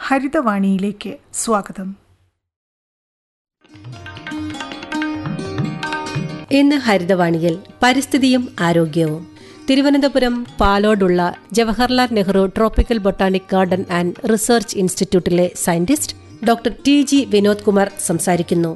ഹരിതവാണിയിലേക്ക് സ്വാഗതം ഇന്ന് ഹരിതവാണിയിൽ പരിസ്ഥിതിയും ആരോഗ്യവും തിരുവനന്തപുരം പാലോടുള്ള Jawaharlal Nehru tropical botanic garden and research ഇൻസ്റ്റിറ്റ്യൂട്ടിലെ scientist doctor T G Vinod Kumar സംസാരിക്കുന്നു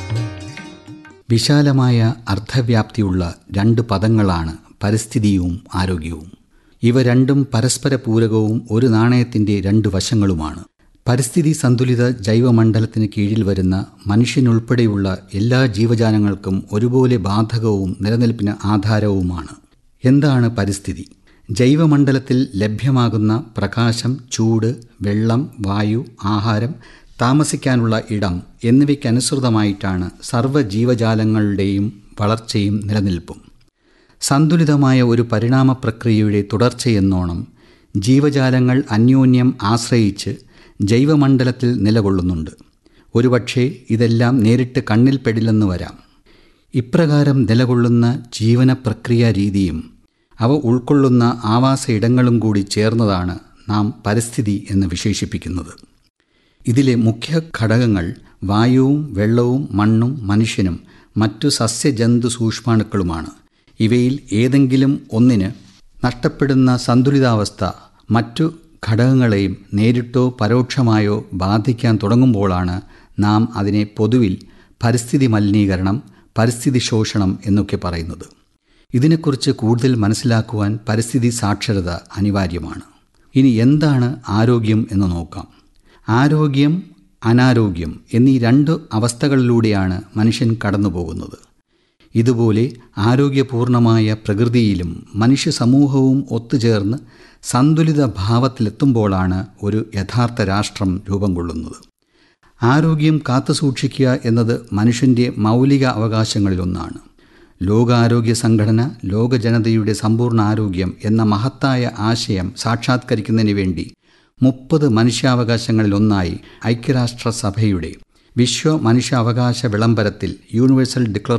വിശാലമായ അർത്ഥവ്യാപ്തിയുള്ള രണ്ട് പദങ്ങളാണ് പരിസ്ഥിതിയും ആരോഗ്യവും ഇവ രണ്ടും പരസ്പര പൂരകവും ഒരു നാണയത്തിന്റെ രണ്ട് വശങ്ങളുമാണ് പരിസ്ഥിതി സന്തുലിത ജൈവമണ്ഡലത്തിന് കീഴിൽ വരുന്ന മനുഷ്യനുൾപ്പെടെയുള്ള എല്ലാ ജീവജാലങ്ങൾക്കും ഒരുപോലെ ബാധകവും നിലനിൽപ്പിന് ആധാരവുമാണ് എന്താണ് പരിസ്ഥിതി ജൈവമണ്ഡലത്തിൽ ലഭ്യമാകുന്ന പ്രകാശം ചൂട് വെള്ളം വായു ആഹാരം താമസിക്കാനുള്ള ഇടം എന്നിവയ്ക്കനുസൃതമായിട്ടാണ് സർവ്വ ജീവജാലങ്ങളുടെയും വളർച്ചയും നിലനിൽപ്പും സന്തുലിതമായ ഒരു പരിണാമ പ്രക്രിയയുടെ തുടർച്ചയെന്നോണം ജീവജാലങ്ങൾ അന്യോന്യം ആശ്രയിച്ച് ജൈവമണ്ഡലത്തിൽ നിലകൊള്ളുന്നുണ്ട് ഒരുപക്ഷെ ഇതെല്ലാം നേരിട്ട് കണ്ണിൽപ്പെടില്ലെന്ന് വരാം ഇപ്രകാരം നിലകൊള്ളുന്ന ജീവന പ്രക്രിയാ രീതിയും അവ ഉൾക്കൊള്ളുന്ന ആവാസ ഇടങ്ങളും കൂടി ചേർന്നതാണ് നാം പരിസ്ഥിതി എന്ന് വിശേഷിപ്പിക്കുന്നത് ഇതിലെ മുഖ്യ ഘടകങ്ങൾ വായുവും വെള്ളവും മണ്ണും മനുഷ്യനും മറ്റു സസ്യജന്തു സൂക്ഷ്മാണുക്കളുമാണ് ഇവയിൽ ഏതെങ്കിലും ഒന്നിന് നഷ്ടപ്പെടുന്ന സന്തുലിതാവസ്ഥ മറ്റു ഘടകങ്ങളെയും നേരിട്ടോ പരോക്ഷമായോ ബാധിക്കാൻ തുടങ്ങുമ്പോഴാണ് നാം അതിനെ പൊതുവിൽ പരിസ്ഥിതി മലിനീകരണം പരിസ്ഥിതി ശോഷണം എന്നൊക്കെ പറയുന്നത് ഇതിനെക്കുറിച്ച് കൂടുതൽ മനസ്സിലാക്കുവാൻ പരിസ്ഥിതി സാക്ഷരത അനിവാര്യമാണ് ഇനി എന്താണ് ആരോഗ്യം എന്ന് നോക്കാം ആരോഗ്യം അനാരോഗ്യം എന്നീ രണ്ട് അവസ്ഥകളിലൂടെയാണ് മനുഷ്യൻ കടന്നു പോകുന്നത് ഇതുപോലെ ആരോഗ്യപൂർണമായ പ്രകൃതിയിലും മനുഷ്യ സമൂഹവും ഒത്തുചേർന്ന് സന്തുലിത ഭാവത്തിലെത്തുമ്പോഴാണ് ഒരു യഥാർത്ഥ രാഷ്ട്രം രൂപം കൊള്ളുന്നത് ആരോഗ്യം കാത്തുസൂക്ഷിക്കുക എന്നത് മനുഷ്യൻ്റെ മൗലിക അവകാശങ്ങളിലൊന്നാണ് ലോകാരോഗ്യ സംഘടന ലോക ജനതയുടെ സമ്പൂർണ്ണ ആരോഗ്യം എന്ന മഹത്തായ ആശയം സാക്ഷാത്കരിക്കുന്നതിന് വേണ്ടി മുപ്പത് മനുഷ്യാവകാശങ്ങളിലൊന്നായി ഐക്യരാഷ്ട്രസഭയുടെ വിശ്വ മനുഷ്യാവകാശ വിളംബരത്തിൽ യൂണിവേഴ്സൽ ഡിക്ലറേഷൻ